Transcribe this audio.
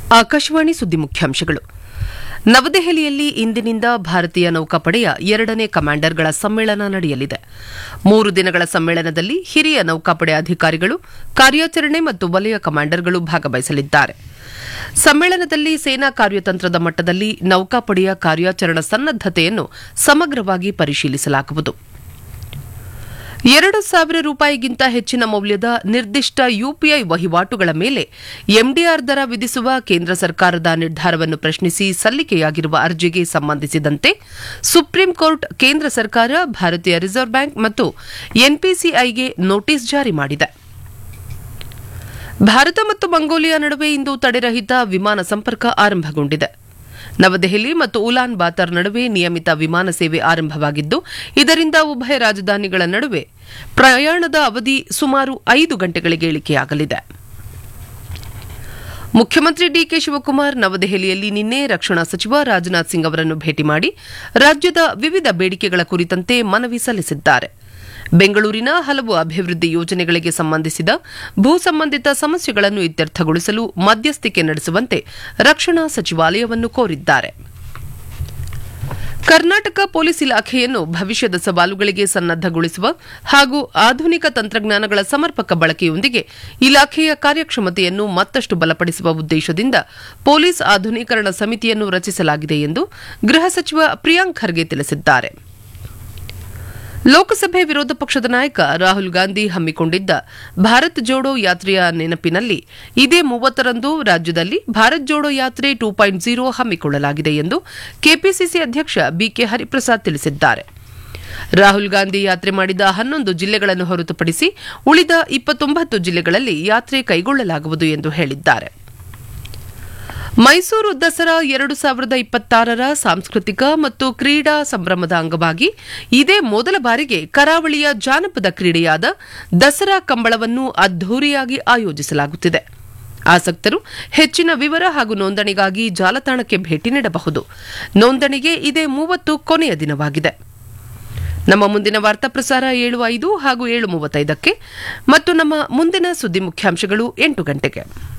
ಆಕಾಶವಾಣಿ ಸುದ್ದಿ ಮುಖ್ಯಾಂಶಗಳು ನವದೆಹಲಿಯಲ್ಲಿ ಇಂದಿನಿಂದ ಭಾರತೀಯ ನೌಕಾಪಡೆಯ ಎರಡನೇ ಕಮಾಂಡರ್ಗಳ ಸಮ್ಮೇಳನ ನಡೆಯಲಿದೆ ಮೂರು ದಿನಗಳ ಸಮ್ಮೇಳನದಲ್ಲಿ ಹಿರಿಯ ನೌಕಾಪಡೆ ಅಧಿಕಾರಿಗಳು ಕಾರ್ಯಾಚರಣೆ ಮತ್ತು ವಲಯ ಕಮಾಂಡರ್ಗಳು ಭಾಗವಹಿಸಲಿದ್ದಾರೆ ಸಮ್ಮೇಳನದಲ್ಲಿ ಸೇನಾ ಕಾರ್ಯತಂತ್ರದ ಮಟ್ಟದಲ್ಲಿ ನೌಕಾಪಡೆಯ ಕಾರ್ಯಾಚರಣಾ ಸನ್ನದ್ದತೆಯನ್ನು ಸಮಗ್ರವಾಗಿ ಪರಿಶೀಲಿಸಲಾಗುವುದು ಎರಡು ಸಾವಿರ ರೂಪಾಯಿಗಿಂತ ಹೆಚ್ಚಿನ ಮೌಲ್ಯದ ನಿರ್ದಿಷ್ಟ ಯುಪಿಐ ವಹಿವಾಟುಗಳ ಮೇಲೆ ಎಂಡಿಆರ್ ದರ ವಿಧಿಸುವ ಕೇಂದ್ರ ಸರ್ಕಾರದ ನಿರ್ಧಾರವನ್ನು ಪ್ರಶ್ನಿಸಿ ಸಲ್ಲಿಕೆಯಾಗಿರುವ ಅರ್ಜಿಗೆ ಸಂಬಂಧಿಸಿದಂತೆ ಸುಪ್ರೀಂ ಕೋರ್ಟ್ ಕೇಂದ್ರ ಸರ್ಕಾರ ಭಾರತೀಯ ರಿಸರ್ವ್ ಬ್ಯಾಂಕ್ ಮತ್ತು ಎನ್ಪಿಸಿಐಗೆ ನೋಟಿಸ್ ಜಾರಿ ಮಾಡಿದೆ ಭಾರತ ಮತ್ತು ಮಂಗೋಲಿಯಾ ನಡುವೆ ಇಂದು ತಡೆರಹಿತ ವಿಮಾನ ಸಂಪರ್ಕ ಆರಂಭಗೊಂಡಿದೆ ನವದೆಹಲಿ ಮತ್ತು ಉಲಾನ್ ಬಾತರ್ ನಡುವೆ ನಿಯಮಿತ ವಿಮಾನ ಸೇವೆ ಆರಂಭವಾಗಿದ್ದು ಇದರಿಂದ ಉಭಯ ರಾಜಧಾನಿಗಳ ನಡುವೆ ಪ್ರಯಾಣದ ಅವಧಿ ಸುಮಾರು ಐದು ಗಂಟೆಗಳಿಗೆ ಇಳಿಕೆಯಾಗಲಿದೆ ಮುಖ್ಯಮಂತ್ರಿ ಡಿಕೆ ಶಿವಕುಮಾರ್ ನವದೆಹಲಿಯಲ್ಲಿ ನಿನ್ನೆ ರಕ್ಷಣಾ ಸಚಿವ ರಾಜನಾಥ್ ಸಿಂಗ್ ಅವರನ್ನು ಭೇಟಿ ಮಾಡಿ ರಾಜ್ಯದ ವಿವಿಧ ಬೇಡಿಕೆಗಳ ಕುರಿತಂತೆ ಮನವಿ ಸಲ್ಲಿಸಿದ್ದಾರೆ ಬೆಂಗಳೂರಿನ ಹಲವು ಅಭಿವೃದ್ಧಿ ಯೋಜನೆಗಳಿಗೆ ಸಂಬಂಧಿಸಿದ ಭೂ ಸಂಬಂಧಿತ ಸಮಸ್ಯೆಗಳನ್ನು ಇತ್ಯರ್ಥಗೊಳಿಸಲು ಮಧ್ಯಸ್ಥಿಕೆ ನಡೆಸುವಂತೆ ರಕ್ಷಣಾ ಸಚಿವಾಲಯವನ್ನು ಕೋರಿದ್ದಾರೆ ಕರ್ನಾಟಕ ಪೊಲೀಸ್ ಇಲಾಖೆಯನ್ನು ಭವಿಷ್ಯದ ಸವಾಲುಗಳಿಗೆ ಸನ್ನದ್ದಗೊಳಿಸುವ ಹಾಗೂ ಆಧುನಿಕ ತಂತ್ರಜ್ಞಾನಗಳ ಸಮರ್ಪಕ ಬಳಕೆಯೊಂದಿಗೆ ಇಲಾಖೆಯ ಕಾರ್ಯಕ್ಷಮತೆಯನ್ನು ಮತ್ತಷ್ಟು ಬಲಪಡಿಸುವ ಉದ್ದೇಶದಿಂದ ಪೊಲೀಸ್ ಆಧುನೀಕರಣ ಸಮಿತಿಯನ್ನು ರಚಿಸಲಾಗಿದೆ ಎಂದು ಗೃಹ ಸಚಿವ ಪ್ರಿಯಾಂಕ್ ಖರ್ಗೆ ತಿಳಿಸಿದ್ದಾರೆ ಲೋಕಸಭೆ ವಿರೋಧ ಪಕ್ಷದ ನಾಯಕ ರಾಹುಲ್ ಗಾಂಧಿ ಹಮ್ಮಿಕೊಂಡಿದ್ದ ಭಾರತ್ ಜೋಡೋ ಯಾತ್ರೆಯ ನೆನಪಿನಲ್ಲಿ ಇದೇ ಮೂವತ್ತರಂದು ರಾಜ್ಯದಲ್ಲಿ ಭಾರತ್ ಜೋಡೋ ಯಾತ್ರೆ ಟೂ ಪಾಯಿಂಟ್ ಜೀರೋ ಹಮ್ಮಿಕೊಳ್ಳಲಾಗಿದೆ ಎಂದು ಕೆಪಿಸಿಸಿ ಅಧ್ಯಕ್ಷ ಬಿಕೆ ಹರಿಪ್ರಸಾದ್ ತಿಳಿಸಿದ್ದಾರೆ ರಾಹುಲ್ ಗಾಂಧಿ ಯಾತ್ರೆ ಮಾಡಿದ ಹನ್ನೊಂದು ಜಿಲ್ಲೆಗಳನ್ನು ಹೊರತುಪಡಿಸಿ ಉಳಿದ ಇಪ್ಪತ್ತೊಂಬತ್ತು ಜಿಲ್ಲೆಗಳಲ್ಲಿ ಯಾತ್ರೆ ಕೈಗೊಳ್ಳಲಾಗುವುದು ಎಂದು ಹೇಳಿದ್ದಾರೆ ಮೈಸೂರು ದಸರಾ ಎರಡು ಸಾವಿರದ ಇಪ್ಪತ್ತಾರರ ಸಾಂಸ್ಕೃತಿಕ ಮತ್ತು ಕ್ರೀಡಾ ಸಂಭ್ರಮದ ಅಂಗವಾಗಿ ಇದೇ ಮೊದಲ ಬಾರಿಗೆ ಕರಾವಳಿಯ ಜಾನಪದ ಕ್ರೀಡೆಯಾದ ದಸರಾ ಕಂಬಳವನ್ನು ಅದ್ದೂರಿಯಾಗಿ ಆಯೋಜಿಸಲಾಗುತ್ತಿದೆ ಆಸಕ್ತರು ಹೆಚ್ಚಿನ ವಿವರ ಹಾಗೂ ನೋಂದಣಿಗಾಗಿ ಜಾಲತಾಣಕ್ಕೆ ಭೇಟಿ ನೀಡಬಹುದು ನೋಂದಣಿಗೆ ಇದೇ ಮೂವತ್ತು ಕೊನೆಯ ದಿನವಾಗಿದೆ ನಮ್ಮ ಮುಂದಿನ ವಾರ್ತಾ ಪ್ರಸಾರ ಏಳು ಐದು ಹಾಗೂ ಏಳು ಮೂವತ್ತೈದಕ್ಕೆ ಮತ್ತು ನಮ್ಮ ಮುಂದಿನ ಸುದ್ದಿ ಮುಖ್ಯಾಂಶಗಳು ಎಂಟು ಗಂಟೆಗೆ